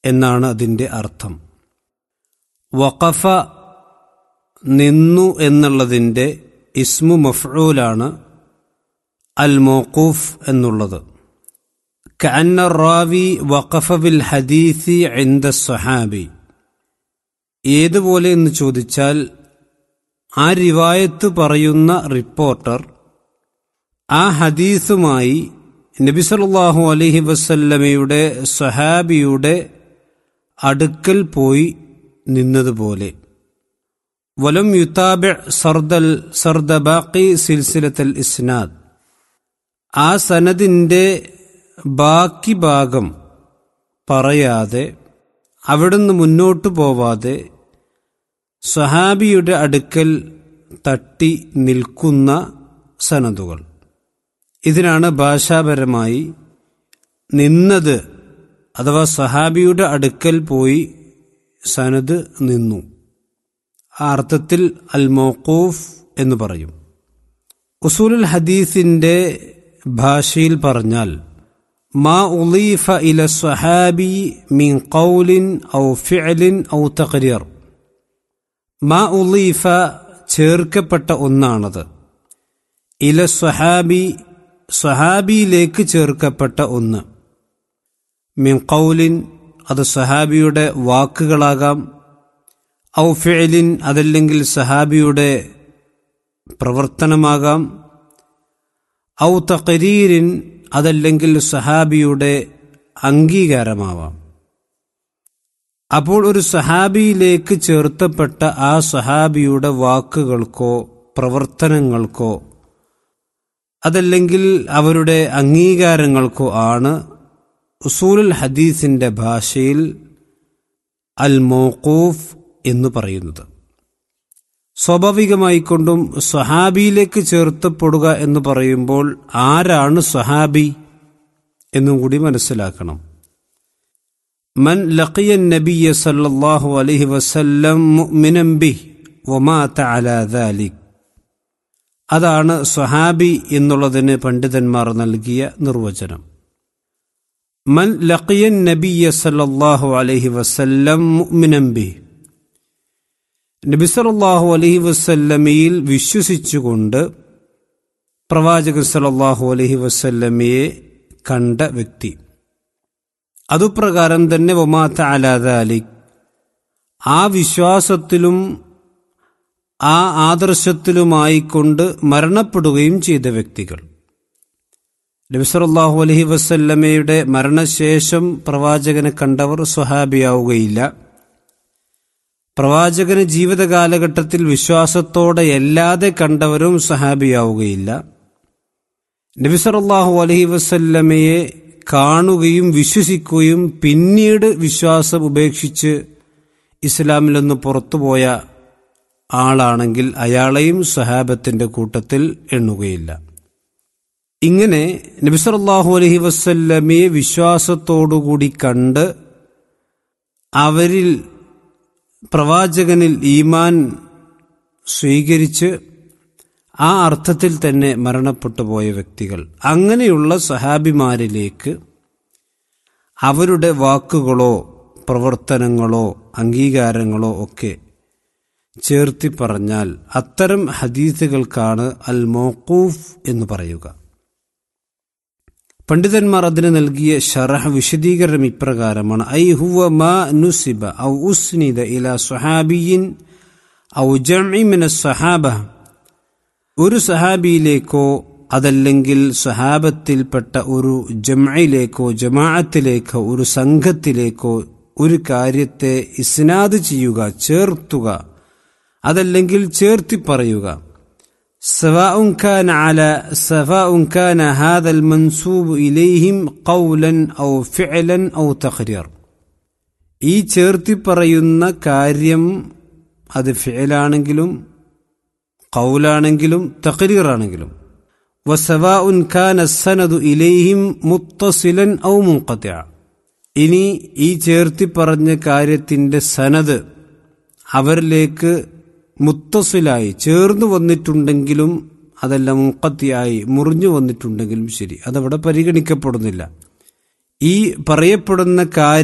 എന്നാണ് അതിൻ്റെ അർത്ഥം വഖഫ നിന്നു എന്നുള്ളതിൻ്റെ ഇസ്മു മഫ്ഊലാണ് അൽ മോക്കൂഫ് എന്നുള്ളത് كأن الراوي وقف بالحديث عند الصحابي ഏതുപോലെ എന്ന് ചോദിച്ചാൽ ആ റിവായത്ത് പറയുന്ന റിപ്പോർട്ടർ ആ ഹദീസുമായി നബി സല്ലല്ലാഹു അലൈഹി വസല്ലമയുടെ സഹാബിയുടെ അടുക്കൽ പോയി നിന്നതുപോലെ വലം യുതാബിഅ സർദൽ സർദ ബാക്കി സിൽസിലത്തൽ ഇസ്നാദ് ആ സനദിൻ്റെ ബാക്കി ഭാഗം പറയാതെ അവിടുന്ന് മുന്നോട്ടു പോവാതെ സഹാബിയുടെ അടുക്കൽ തട്ടി നിൽക്കുന്ന സനദുകൾ ഇതിനാണ് ഭാഷാപരമായി നിന്നത് അഥവാ സഹാബിയുടെ അടുക്കൽ പോയി സനദ് നിന്നു ആ അർത്ഥത്തിൽ അൽ മൗഖൂഫ് എന്ന് പറയും ഉസൂലുൽ ഹദീസിന്റെ ഭാഷയിൽ പറഞ്ഞാൽ മാ ഉളീഫ ഇല സ്വഹാബി മിൻ ഖൗലിൻ ഔ ഫിഅലിൻ ഔ തഖരീർ മാ ഉളീഫ ചേർക്കപ്പെട്ട ഒന്നാണത് ഇല സ്വഹാബി സ്വഹാബിയിലേക്ക് ചേർക്കപ്പെട്ട ഒന്ന് മിൻ ഖൗലിൻ അത് സഹാബിയുടെ വാക്കുകളാകാം ഔ ഫിഅലിൻ അതല്ലെങ്കിൽ സഹാബിയുടെ പ്രവർത്തനമാകാം ഔ തഖരീരിൻ അതല്ലെങ്കിൽ സഹാബിയുടെ അംഗീകാരമാവാം അപ്പോൾ ഒരു സഹാബിയിലേക്ക് ചേർത്തപ്പെട്ട ആ സഹാബിയുടെ വാക്കുകൾക്കോ പ്രവർത്തനങ്ങൾക്കോ അതല്ലെങ്കിൽ അവരുടെ അംഗീകാരങ്ങൾക്കോ ആണ് ഉസൂലുൽ ഹദീസിന്റെ ഭാഷയിൽ അൽ മൗഖൂഫ് എന്ന് പറയുന്നത് സ്വാഭാവികമായിക്കൊണ്ടും സ്വഹാബിയിലേക്ക് ചേർത്തപ്പെടുക എന്ന് പറയുമ്പോൾ ആരാണ് സ്വഹാബി എന്നും കൂടി മനസ്സിലാക്കണം മൻ ലഖിയ നബിയ സല്ലല്ലാഹു അലൈഹി വസല്ലം മുഅ്മിനൻ ബിഹി വമാത അലാ ദാലിക് അതാണ് സ്വഹാബി എന്നുള്ളതിന് പണ്ഡിതന്മാർ നൽകിയ നിർവചനം മൻ ലഖിയ നബിയ സല്ലല്ലാഹു അലൈഹി വസല്ലം മുഅ്മിനൻ ബിഹി നബി സല്ലല്ലാഹു അലൈഹി വസല്ലമയിൽ വിശ്വസിച്ചുകൊണ്ട് പ്രവാചകൻ സല്ലല്ലാഹു അലൈഹി വസല്ലമയെ കണ്ട വ്യക്തി അതുപ്രകാരം തന്നെ വമാത്ത അലാദാലിക് ആ വിശ്വാസത്തിലും ആ ആദർശത്തിലുമായിക്കൊണ്ട് മരണപ്പെടുകയും ചെയ്ത വ്യക്തികൾ നബിസറല്ലാഹു അലഹി വസല്ലമയുടെ മരണശേഷം പ്രവാചകനെ കണ്ടവർ സ്വഹാബിയാവുകയില്ല പ്രവാചകന് ജീവിത കാലഘട്ടത്തിൽ വിശ്വാസത്തോടെ അല്ലാതെ കണ്ടവരും സഹാബിയാവുകയില്ല നബിസറല്ലാഹു അലഹി വസല്ലമയെ കാണുകയും വിശ്വസിക്കുകയും പിന്നീട് വിശ്വാസം ഉപേക്ഷിച്ച് ഇസ്ലാമിൽ നിന്ന് പുറത്തുപോയ ആളാണെങ്കിൽ അയാളെയും സഹാബത്തിന്റെ കൂട്ടത്തിൽ എണ്ണുകയില്ല ഇങ്ങനെ നബിസറല്ലാഹു അലഹി വസല്ലമയെ വിശ്വാസത്തോടുകൂടി കണ്ട് അവരിൽ പ്രവാചകനിൽ ഈമാൻ സ്വീകരിച്ച് ആ അർത്ഥത്തിൽ തന്നെ മരണപ്പെട്ടു പോയ വ്യക്തികൾ അങ്ങനെയുള്ള സഹാബിമാരിലേക്ക് അവരുടെ വാക്കുകളോ പ്രവർത്തനങ്ങളോ അംഗീകാരങ്ങളോ ഒക്കെ ചേർത്തി പറഞ്ഞാൽ അത്തരം ഹദീസുകൾക്കാണ് അൽ മോക്കൂഫ് എന്ന് പറയുക പണ്ഡിതന്മാർ അതിന് നൽകിയ ഷറഹ് വിശദീകരണം ഇപ്രകാരമാണ് ഐ ഹുവ മാ നുസിബ ഔ ഉസ്നിദ ഇല സുഹാബിയിൻ ഔ ജമിമിന സഹാബ ഒരു സഹാബിയിലേക്കോ അതല്ലെങ്കിൽ സഹാബത്തിൽപ്പെട്ട ഒരു ജമയിലേക്കോ ജമാഅത്തിലേക്കോ ഒരു സംഘത്തിലേക്കോ ഒരു കാര്യത്തെ ഇസ്നാദ് ചെയ്യുക ചേർത്തുക അതല്ലെങ്കിൽ ചേർത്തി പറയുക سواء كان على سواء كان هذا المنسوب إليهم قولا أو فعلا أو تقرير ഈ ചേർത്തി പറയുന്ന കാര്യം അത് ഫിഴലാണെങ്കിലും കൗലാണെങ്കിലും തഖരീറാണെങ്കിലും വസവാഉൻ ഖാന സനദു ഇലൈഹിം മുത്തസിലൻ ഔ മുൻഖത്തിഅ ഇനി ഈ ചേർത്തി പറഞ്ഞ കാര്യത്തിന്റെ സനത് അവരിലേക്ക് മുത്തസിലായി ചേർന്നു വന്നിട്ടുണ്ടെങ്കിലും അതല്ല മുക്കത്തിയായി മുറിഞ്ഞു വന്നിട്ടുണ്ടെങ്കിലും ശരി അതവിടെ പരിഗണിക്കപ്പെടുന്നില്ല ഈ പറയപ്പെടുന്ന കാര്യം